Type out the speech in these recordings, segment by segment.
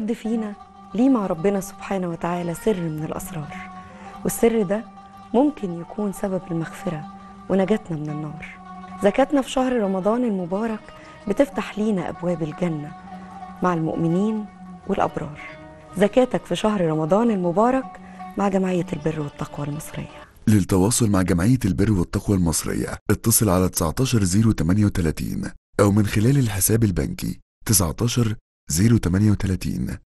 حد فينا ليه مع ربنا سبحانه وتعالى سر من الأسرار والسر ده ممكن يكون سبب المغفرة ونجاتنا من النار زكاتنا في شهر رمضان المبارك بتفتح لينا أبواب الجنة مع المؤمنين والأبرار زكاتك في شهر رمضان المبارك مع جمعية البر والتقوى المصرية للتواصل مع جمعية البر والتقوى المصرية اتصل على 19038 أو من خلال الحساب البنكي 19038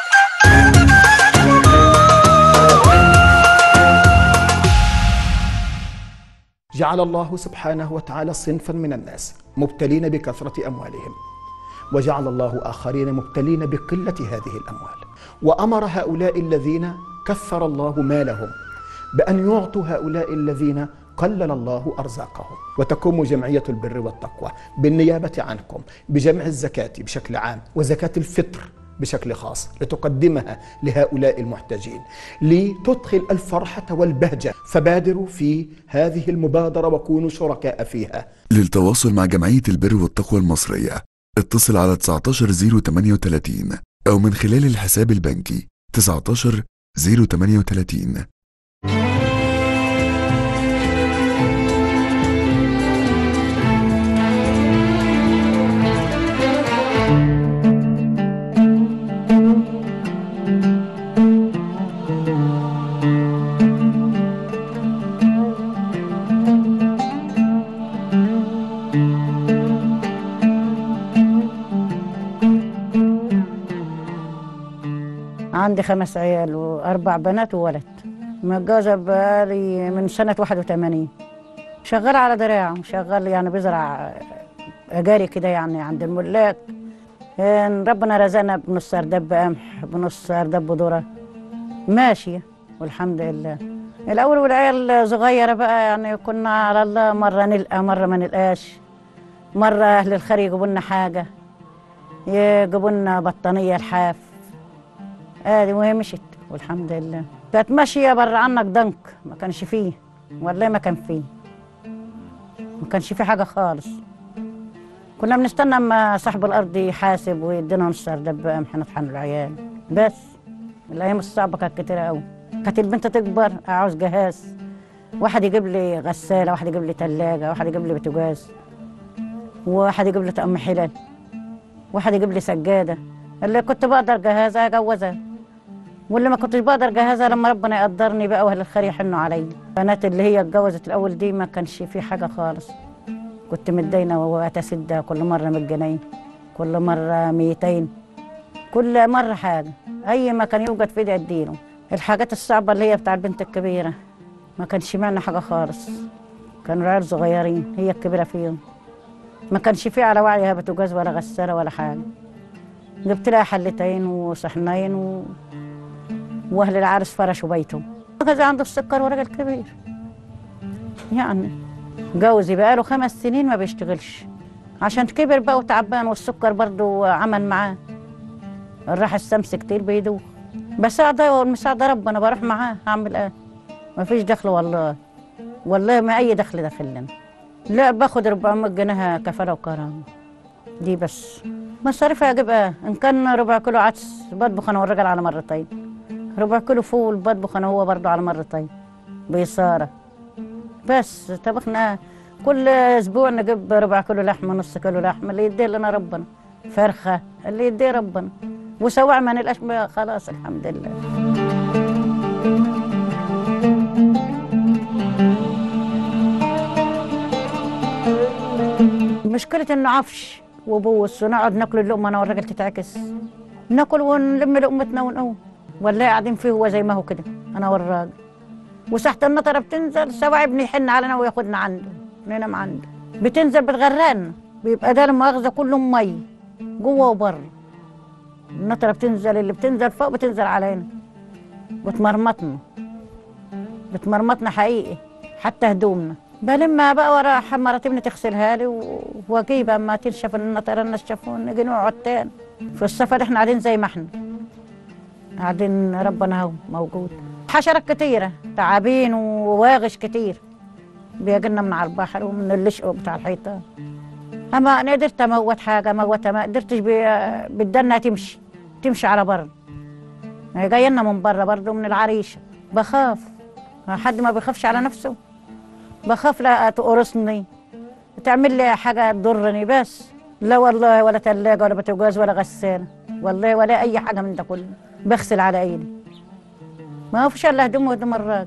جعل الله سبحانه وتعالى صنفا من الناس مبتلين بكثرة أموالهم وجعل الله آخرين مبتلين بقلة هذه الأموال وأمر هؤلاء الذين كثر الله مالهم بأن يعطوا هؤلاء الذين قلل الله أرزاقهم وتقوم جمعية البر والتقوى بالنيابة عنكم بجمع الزكاة بشكل عام وزكاة الفطر بشكل خاص لتقدمها لهؤلاء المحتاجين لتدخل الفرحة والبهجة فبادروا في هذه المبادرة وكونوا شركاء فيها للتواصل مع جمعية البر والتقوى المصرية اتصل على 19038 أو من خلال الحساب البنكي 19038 عندي خمس عيال وأربع بنات وولد متجوزة بقالي من سنة 81 شغال على دراعه شغال يعني بيزرع أجاري كده يعني عند الملاك إن ربنا رزقنا بنص أردب قمح بنص أردب ذرة ماشية والحمد لله الأول والعيال صغيرة بقى يعني كنا على الله مرة نلقى مرة ما نلقاش مرة أهل الخير يجيبوا لنا حاجة يجيبوا لنا بطانية الحاف ادي وهي مشت والحمد لله كانت ماشيه بره عنك ضنك ما كانش فيه والله ما كان فيه ما كانش فيه حاجه خالص كنا بنستنى اما صاحب الارض يحاسب ويدينا نص دب قمح نطحن العيال بس الايام الصعبه كانت كتيره قوي كانت البنت تكبر عاوز جهاز واحد يجيب لي غساله واحد يجيب لي ثلاجه واحد يجيب لي بوتاجاز واحد يجيب لي طقم حلل واحد يجيب لي سجاده اللي كنت بقدر جهازها اجوزها واللي ما كنتش بقدر جهازها لما ربنا يقدرني بقى واهل الخير يحنوا عليا البنات اللي هي اتجوزت الاول دي ما كانش في حاجه خالص كنت متدينه واتسدها كل مره 100 جنيه كل مره 200 كل مره حاجه اي ما كان يوجد في ايدي اديله الحاجات الصعبه اللي هي بتاع البنت الكبيره ما كانش معنا حاجه خالص كانوا العيال صغيرين هي الكبيره فيهم ما كانش في على وعيها بوتاجاز ولا غساله ولا حاجه جبت لها حلتين وصحنين و... واهل العرس فرشوا بيته كذا عنده السكر وراجل كبير يعني جوزي بقاله خمس سنين ما بيشتغلش عشان كبر بقى وتعبان والسكر برضه عمل معاه راح الشمس كتير بيدوخ بساعده والمساعدة ربنا بروح معاه هعمل ايه ما فيش دخل والله والله ما اي دخل داخل لنا لا باخد 400 جنيه كفاله وكرامه دي بس مصاريفها اجيب ايه ان كان ربع كيلو عدس بطبخ انا والراجل على مرتين ربع كيلو فول بطبخ انا هو برضه على مرتين بيصارة بس طبخنا كل اسبوع نجيب ربع كيلو لحمه نص كيلو لحمه اللي يديه لنا ربنا فرخه اللي يديه ربنا وسواع ما نلقاش بقى خلاص الحمد لله مشكلة انه عفش وبوس ونقعد ناكل اللقمة انا والراجل تتعكس ناكل ونلم لقمتنا ونقوم ولا قاعدين فيه هو زي ما هو كده انا والراجل وساحة النطرة بتنزل سواعي ابني يحن علينا وياخدنا عنده ننام عنده بتنزل بتغرقنا بيبقى ده المؤاخذة كله مي جوه وبره النطرة بتنزل اللي بتنزل فوق بتنزل علينا بتمرمطنا بتمرمطنا حقيقي حتى هدومنا بلمها بقى ورا مراتي ابني تغسلها لي و- واجيب اما تنشف النطرة نشفون نجي نقعد تاني في السفر احنا قاعدين زي ما احنا قاعدين ربنا هو موجود حشرات كتيرة تعابين وواغش كتير بيجينا من على البحر ومن اللشق بتاع الحيطان اما انا قدرت اموت حاجه اموتها ما قدرتش بي- بدها انها تمشي تمشي على بر هي جايه لنا من بره برضه من العريشه بخاف حد ما بيخافش على نفسه بخاف لا تقرصني تعمل لي حاجه تضرني بس لا والله ولا ثلاجه ولا بوتاجاز ولا غساله والله ولا اي حاجه من ده كله بغسل على ايدي ما فيش الا هدوم وهدوم الراجل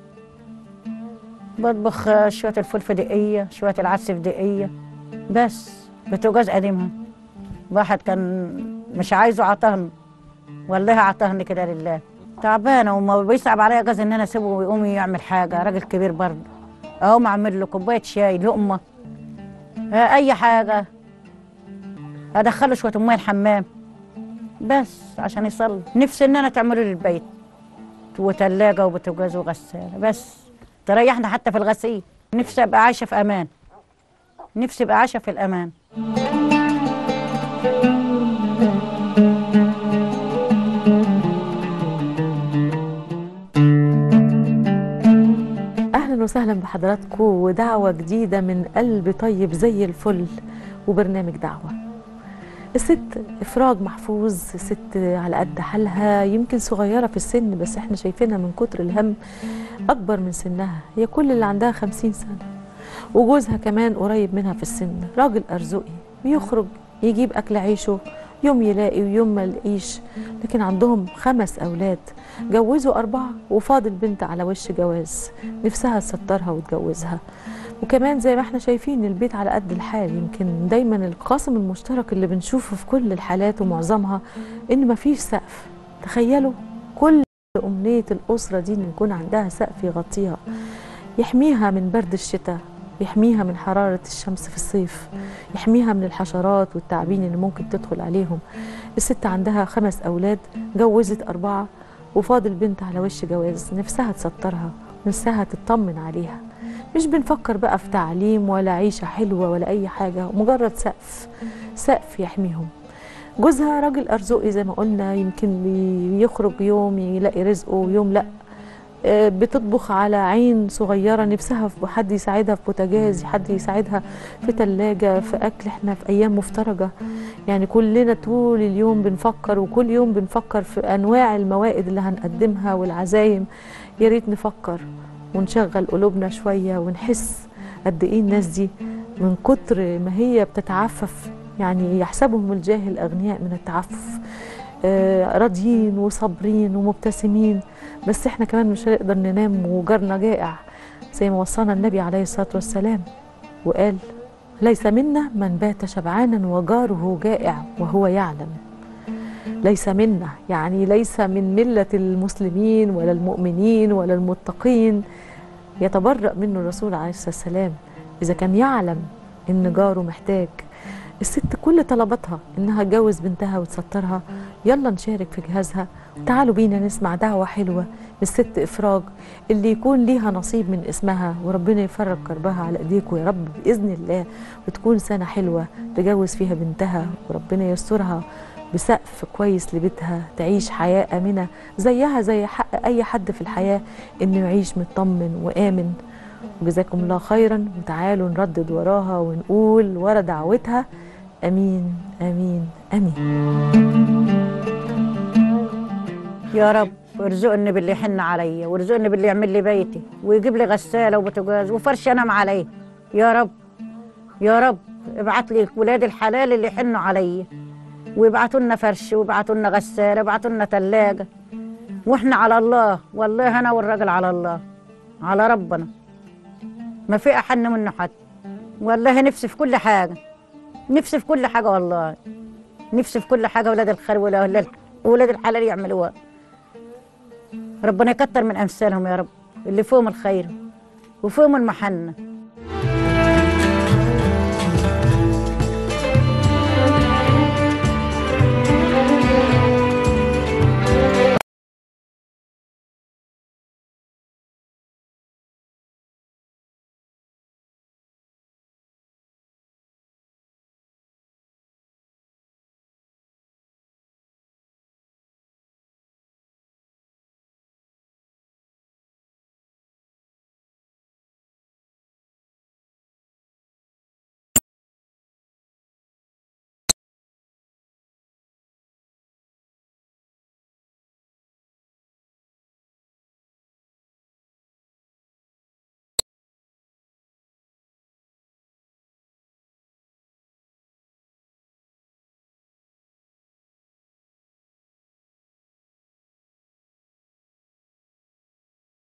بطبخ آه، شويه الفول في دقيه شويه العدس في دقيه بس بوتاجاز قديمها واحد كان مش عايزه عطاهني والله عطاهني كده لله تعبانه وما بيصعب عليا جاز ان انا اسيبه ويقوم يعمل حاجه راجل كبير برضه اقوم اعمل له كوبايه شاي لقمه آه، اي حاجه ادخله شويه ميه الحمام بس عشان يصلي نفسي ان انا تعملوا لي البيت وثلاجه وبوتاجاز وغساله بس تريحنا حتى في الغسيل نفسي ابقى عايشه في امان نفسي ابقى عايشه في الامان اهلا وسهلا بحضراتكم ودعوه جديده من قلب طيب زي الفل وبرنامج دعوه الست افراج محفوظ ست على قد حالها يمكن صغيره في السن بس احنا شايفينها من كتر الهم اكبر من سنها هي كل اللي عندها خمسين سنه وجوزها كمان قريب منها في السن راجل ارزقي بيخرج يجيب اكل عيشه يوم يلاقي ويوم ما يلاقيش لكن عندهم خمس اولاد جوزوا اربعه وفاضل بنت على وش جواز نفسها تسترها وتجوزها وكمان زي ما احنا شايفين البيت على قد الحال يمكن دايما القاسم المشترك اللي بنشوفه في كل الحالات ومعظمها ان مفيش سقف تخيلوا كل امنيه الاسره دي ان يكون عندها سقف يغطيها يحميها من برد الشتاء يحميها من حرارة الشمس في الصيف يحميها من الحشرات والتعابين اللي ممكن تدخل عليهم الست عندها خمس أولاد جوزت أربعة وفاضل بنت على وش جواز نفسها تسترها نفسها تطمن عليها مش بنفكر بقى في تعليم ولا عيشة حلوة ولا أي حاجة مجرد سقف سقف يحميهم جوزها راجل أرزقي زي ما قلنا يمكن بيخرج يوم يلاقي رزقه ويوم لأ آه، بتطبخ على عين صغيرة نفسها في حد يساعدها في بوتاجاز حد يساعدها في تلاجة في أكل احنا في أيام مفترجة يعني كلنا طول اليوم بنفكر وكل يوم بنفكر في أنواع الموائد اللي هنقدمها والعزايم يا ريت نفكر ونشغل قلوبنا شوية ونحس قد إيه الناس دي من كتر ما هي بتتعفف يعني يحسبهم الجاهل أغنياء من التعفف آه، راضيين وصابرين ومبتسمين بس احنا كمان مش هنقدر ننام وجارنا جائع زي ما وصانا النبي عليه الصلاة والسلام وقال ليس منا من بات شبعانا وجاره جائع وهو يعلم ليس منا يعني ليس من ملة المسلمين ولا المؤمنين ولا المتقين يتبرأ منه الرسول عليه الصلاة والسلام إذا كان يعلم إن جاره محتاج الست كل طلباتها إنها تجوز بنتها وتسترها يلا نشارك في جهازها تعالوا بينا نسمع دعوة حلوة للست إفراج اللي يكون ليها نصيب من اسمها وربنا يفرج كربها على إيديكم يا رب بإذن الله وتكون سنة حلوة تجوز فيها بنتها وربنا يسترها بسقف كويس لبيتها تعيش حياة آمنة زيها زي حق أي حد في الحياة إنه يعيش مطمن وآمن وجزاكم الله خيرا وتعالوا نردد وراها ونقول ورا دعوتها امين امين امين يا رب ارزقني باللي يحن عليا وارزقني باللي يعمل لي بيتي ويجيب لي غساله وبوتاجاز وفرش انام عليه يا رب يا رب ابعت لي ولاد الحلال اللي يحنوا عليا ويبعتوا لنا فرش ويبعتوا لنا غساله ويبعتوا لنا ثلاجه واحنا على الله والله انا والراجل على الله على ربنا ما في احن منه حد والله نفسي في كل حاجه نفسي في كل حاجه والله نفسي في كل حاجه ولاد الخير ولا ولاد الحلال يعملوها ربنا يكتر من امثالهم يا رب اللي فيهم الخير وفيهم المحنه